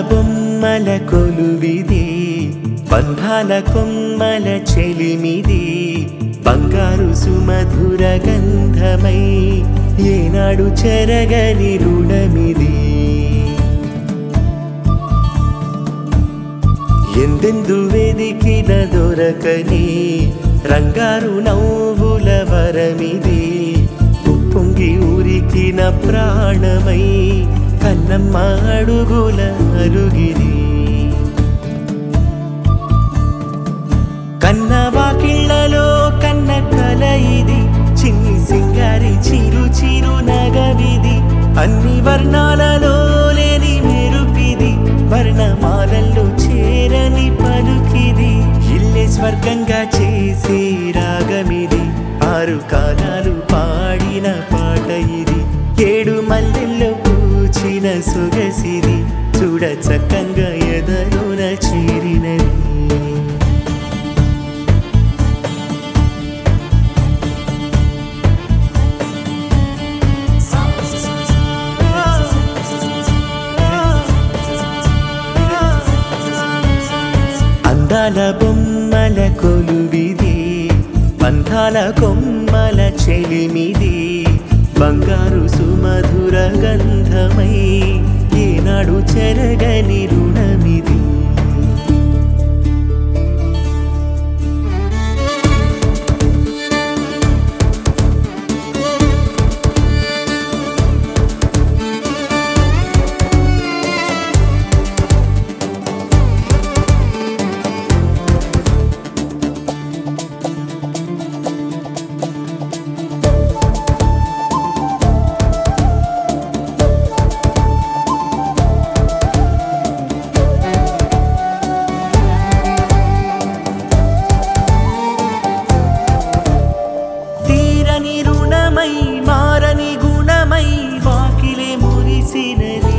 బొమ్మల కొలువిది బంధాల కొమ్మల చెలిమిది బంగారు సుమధుర గంధమై ఏనాడు చెరగని రుణమిది ఎందెందు వెదికిన దొరకని రంగారు నవ్వుల వరమిది ఉప్పొంగి ఉరికిన ప్రాణమై కన్నమ్మ అడుగుల అరుగిది కన్న వాకిళ్లలో కన్న కల ఇది చిన్ని సింగారి చిరు చిరు నగవిది అన్ని వర్ణాలలో లేని మెరుపిది వర్ణమాలల్లో చేరని పలుకిది ఇల్లే స్వర్గంగా చేసే రాగమిది ఆరు కాలాలు పాడిన పాట ఇది ఏడు మల్లెల్లో పూచిన సొగసిది చూడ చక్కంగా ఎదలోన చేరినది అందాల బొమ్మల కొలువిది బంధాల కొమ్మల చెలిమిది బంగారు సుమధుర గంధమై ఏనాడు చెరగని రుణమిది తీరని రుణమై మారని గుణమై వాకిలే మురిసినది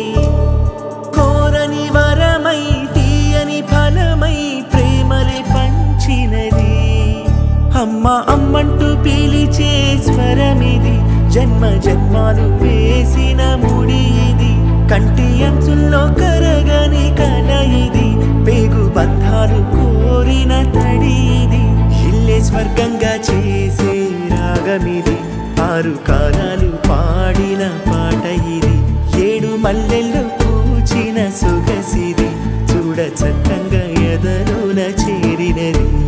కోరని వరమై తీయని ఫలమై ప్రేమలే పంచినది అమ్మ అమ్మంటూ పిలిచే స్వరమిది జన్మ జన్మాలు వేసిన ముడి ఇది కంటి అంచుల్లో కరగని కల ఇది పేగు బంధాలు కోరిన తడి ఇది ఇల్లే స్వర్గంగా చేసే రాగమిది ఆరు కాలాలు పాడిన పాట ఇది ఏడు మల్లెల్లో పూచిన సొగసిది చూడ చక్కగా ఎదలోన చేరినది